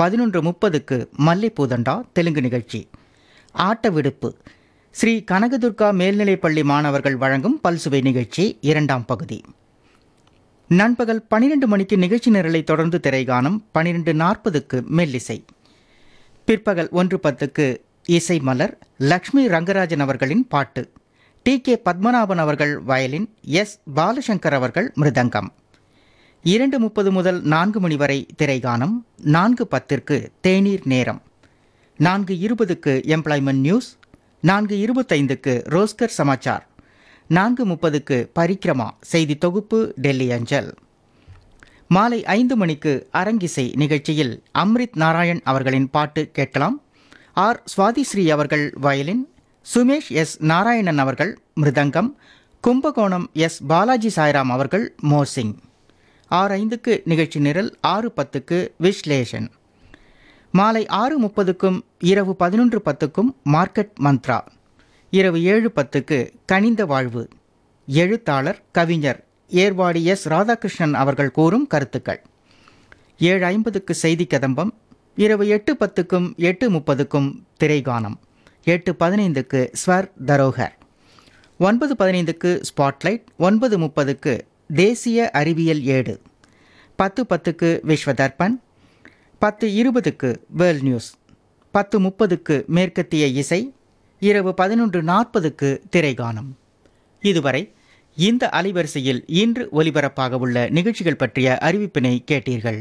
பதினொன்று முப்பதுக்கு மல்லிப்பூதண்டா தெலுங்கு நிகழ்ச்சி ஆட்ட விடுப்பு ஸ்ரீ கனகதுர்கா மேல்நிலைப்பள்ளி மாணவர்கள் வழங்கும் பல்சுவை நிகழ்ச்சி இரண்டாம் பகுதி நண்பகல் பனிரெண்டு மணிக்கு நிகழ்ச்சி நிரலை தொடர்ந்து திரைகானம் பனிரெண்டு நாற்பதுக்கு மெல்லிசை பிற்பகல் ஒன்று பத்துக்கு இசை மலர் லக்ஷ்மி ரங்கராஜன் அவர்களின் பாட்டு டி கே பத்மநாபன் அவர்கள் வயலின் எஸ் பாலசங்கர் அவர்கள் மிருதங்கம் இரண்டு முப்பது முதல் நான்கு மணி வரை திரைகானம் நான்கு பத்திற்கு தேநீர் நேரம் நான்கு இருபதுக்கு எம்ப்ளாய்மெண்ட் நியூஸ் நான்கு இருபத்தைந்துக்கு ரோஸ்கர் சமாச்சார் நான்கு முப்பதுக்கு பரிக்ரமா செய்தி தொகுப்பு டெல்லி அஞ்சல் மாலை ஐந்து மணிக்கு அரங்கிசை நிகழ்ச்சியில் அம்ரித் நாராயண் அவர்களின் பாட்டு கேட்கலாம் ஆர் சுவாதிஸ்ரீ அவர்கள் வயலின் சுமேஷ் எஸ் நாராயணன் அவர்கள் மிருதங்கம் கும்பகோணம் எஸ் பாலாஜி சாய்ராம் அவர்கள் மோர்சிங் ஆறு ஐந்துக்கு நிகழ்ச்சி நிரல் ஆறு பத்துக்கு விஸ்லேஷன் மாலை ஆறு முப்பதுக்கும் இரவு பதினொன்று பத்துக்கும் மார்க்கெட் மந்த்ரா இரவு ஏழு பத்துக்கு கனிந்த வாழ்வு எழுத்தாளர் கவிஞர் ஏர்வாடி எஸ் ராதாகிருஷ்ணன் அவர்கள் கூறும் கருத்துக்கள் ஏழு ஐம்பதுக்கு செய்தி கதம்பம் இரவு எட்டு பத்துக்கும் எட்டு முப்பதுக்கும் திரைகானம் எட்டு பதினைந்துக்கு ஸ்வர் தரோகர் ஒன்பது பதினைந்துக்கு ஸ்பாட்லைட் ஒன்பது முப்பதுக்கு தேசிய அறிவியல் ஏடு பத்து பத்துக்கு விஸ்வ தர்பன் பத்து இருபதுக்கு வேர்ல்ட் நியூஸ் பத்து முப்பதுக்கு மேற்கத்திய இசை இரவு பதினொன்று நாற்பதுக்கு திரைகானம் இதுவரை இந்த அலைவரிசையில் இன்று ஒலிபரப்பாக உள்ள நிகழ்ச்சிகள் பற்றிய அறிவிப்பினை கேட்டீர்கள்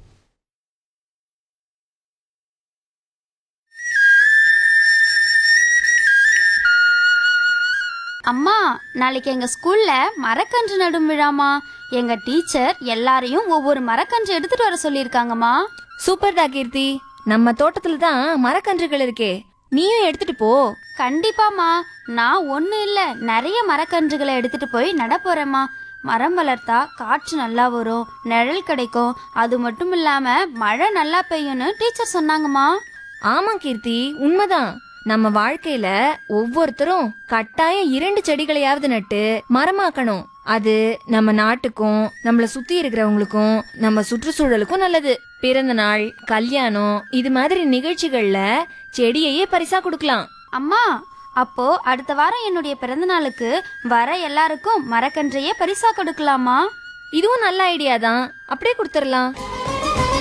அம்மா நாளைக்கு எங்க ஸ்கூல்ல மரக்கன்று நடும் விழாமா எங்க டீச்சர் எல்லாரையும் ஒவ்வொரு மரக்கன்று எடுத்துட்டு வர சொல்லியிருக்காங்கம்மா சூப்பர்டா கீர்த்தி நம்ம தோட்டத்துல தான் மரக்கன்றுகள் இருக்கே நீயும் எடுத்துட்டு போ கண்டிப்பாம்மா நான் ஒண்ணு இல்ல நிறைய மரக்கன்றுகளை எடுத்துட்டு போய் நட போறேம்மா மரம் வளர்த்தா காற்று நல்லா வரும் நிழல் கிடைக்கும் அது மட்டும் இல்லாம மழை நல்லா பெய்யும்னு டீச்சர் சொன்னாங்கம்மா ஆமா கீர்த்தி உண்மைதான் நம்ம வாழ்க்கையில ஒவ்வொருத்தரும் கட்டாயம் இரண்டு செடிகளையாவது நட்டு மரமாக்கணும் அது நம்ம நாட்டுக்கும் நம்மள சுத்தி இருக்கிறவங்களுக்கும் நம்ம சுற்றுச்சூழலுக்கும் நல்லது பிறந்த நாள் கல்யாணம் இது மாதிரி நிகழ்ச்சிகள்ல செடியையே பரிசா கொடுக்கலாம் அம்மா அப்போ அடுத்த வாரம் என்னுடைய பிறந்த நாளுக்கு வர எல்லாருக்கும் மரக்கன்றையே பரிசா கொடுக்கலாமா இதுவும் நல்ல ஐடியா தான் அப்படியே கொடுத்துடலாம்